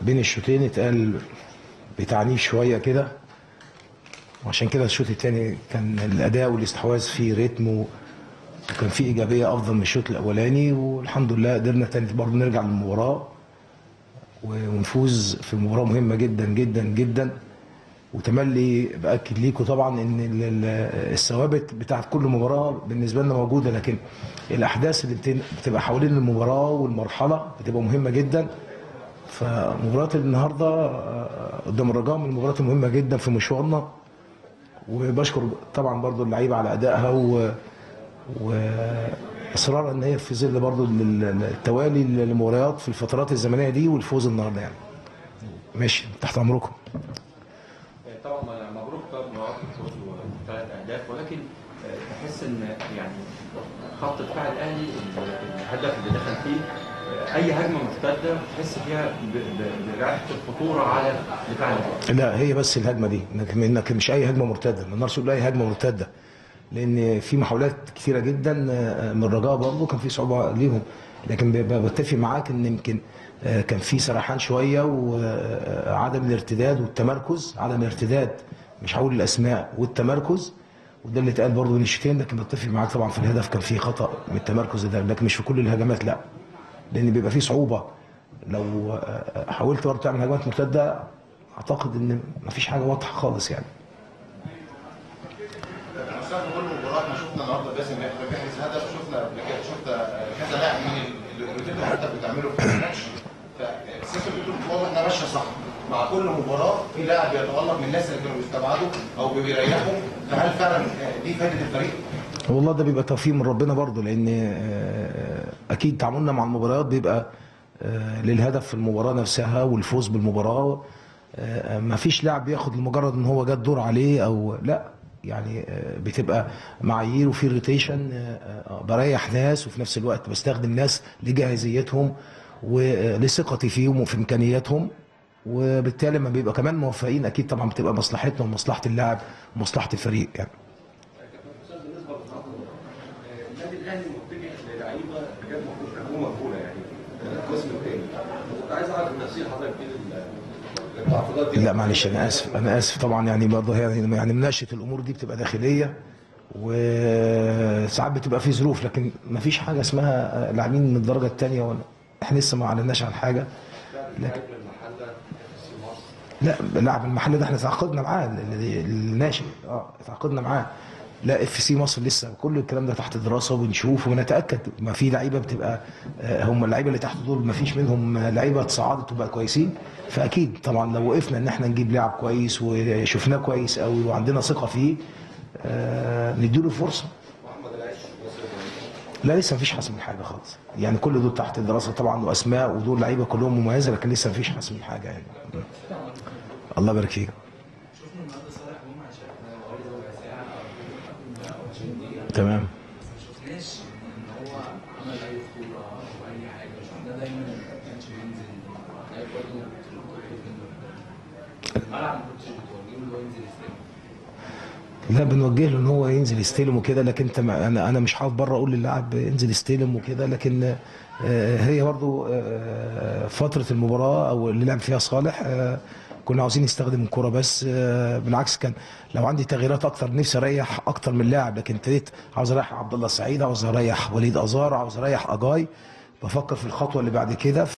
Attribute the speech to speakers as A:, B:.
A: بين الشوطين اتقال بتعنيف شويه كده وعشان كده الشوط الثاني كان الاداء والاستحواذ فيه ريتم و- وكان فيه ايجابيه افضل من الشوط الاولاني والحمد لله قدرنا تاني برضه نرجع للمباراه و- ونفوز في مباراه مهمه جدا جدا جدا وتملي باكد ليكم طبعا ان ال- ال- الثوابت بتاعت كل مباراه بالنسبه لنا موجوده لكن الاحداث اللي بتن- بتبقى حوالين المباراه والمرحله بتبقى مهمه جدا فمباراه النهارده آه، قدام الرجاء من المباريات المهمه جدا في مشوارنا وبشكر طبعا برضو اللعيبه على ادائها و واصرارها ان هي في ظل برضو ال- ال- التوالي المباريات في الفترات الزمنيه دي والفوز النهارده يعني ماشي تحت امركم
B: طبعا مبروك طبعا مبروك الفوز وثلاث اهداف ولكن آه، تحس ان يعني خط دفاع الاهلي الهدف اللي دخل فيه آه، اي هجمه مرتده تحس فيها ب- ب- برائحه الخطوره على دفاع الاهلي
A: لا هي بس الهجمه دي انك انك مش اي هجمه مرتده ما نقدرش نقول اي هجمه مرتده لان في محاولات كثيره جدا آه، من الرجاء برضه كان في صعوبه ليهم لكن ب- ب- بتفق معاك ان يمكن آه، كان في سرحان شويه وعدم الارتداد والتمركز عدم الارتداد مش هقول الاسماء والتمركز وده اللي اتقال برضه بين الشوطين لكن بتفق معاك طبعا في الهدف كان في خطا من التمركز ده لكن مش في كل الهجمات لا لان بيبقى في صعوبه لو آه، حاولت برضه تعمل هجمات مرتده اعتقد ان مفيش حاجه واضحه خالص يعني
C: مستوى كل المباريات ما شفنا النهارده باسم بيحرز هدف شفنا قبل كده شفنا كذا لاعب من الروتين اللي حضرتك بتعمله في الماتش فالسيستم بتقول واضح انها ماشيه صح مع كل مباراه في لاعب بيتالق من الناس اللي كانوا بيستبعدوا او بيريحهم فهل فعلا دي فائده الفريق؟
A: والله ده بيبقى توفيق من ربنا برضه لان آه، اكيد تعاملنا مع المباريات بيبقى آه، للهدف في المباراه نفسها والفوز بالمباراه آه، ما فيش لاعب بياخد لمجرد ان هو جات دور عليه او لا يعني آه، بتبقى معايير وفي روتيشن بريح ناس وفي نفس الوقت بستخدم ناس لجاهزيتهم ولثقتي فيهم وفي امكانياتهم وبالتالي لما بيبقى كمان موفقين اكيد طبعا بتبقى مصلحتنا ومصلحه اللاعب ومصلحه الفريق يعني
D: النادي الاهلي متجه للعيبه بجد المفروض تكون مقبوله يعني القسم الثاني كنت عايز اعرف تفسير حضرتك ايه لل- للتعاقدات دي
A: لا معلش انا اسف انا اسف طبعا يعني برضه هي يعني مناقشه الامور دي بتبقى داخليه وساعات بتبقى في ظروف لكن ما فيش حاجه اسمها لاعبين من الدرجه الثانيه ولا احنا لسه ما اعلناش عن حاجه لكن
D: المحله في مصر
A: لا لاعب المحل ده احنا تعاقدنا معاه ال- ال- الناشئ اه تعاقدنا معاه لا اف سي مصر لسه كل الكلام ده تحت دراسه وبنشوف ونتاكد ما في لعيبه بتبقى آه، هم اللعيبه اللي تحت دول ما فيش منهم لعيبه اتصعدت وبقى كويسين فاكيد طبعا لو وقفنا ان احنا نجيب لاعب كويس وشفناه كويس قوي وعندنا ثقه فيه آه، نديله فرصه
D: محمد العيش وصل
A: لا لسه مفيش حسم حاجه خالص يعني كل دول تحت الدراسه طبعا واسماء ودول لعيبه كلهم مميزه لكن لسه مفيش حسم حاجه يعني الله يبارك فيك تمام
E: شفناش ان هو عمل اي خطوره او اي حاجه شفناه دايما ما كانش بينزل لعيب برضه الملعب ما كنتش بتوجهه ان هو ينزل يستلم
A: لا بنوجه له ان هو ينزل يستلم وكده لكن انت ما انا انا مش هقف بره اقول للاعب انزل يستلم وكده لكن آه، هي برضو آه، فتره المباراه او اللي لعب فيها صالح آه، كنا عاوزين نستخدم الكرة بس آه، بالعكس كان لو عندي تغييرات اكتر نفسي اريح اكتر من لاعب لكن ابتديت عاوز اريح عبد الله السعيد عاوز اريح وليد ازار عاوز اريح اجاي بفكر في الخطوه اللي بعد كده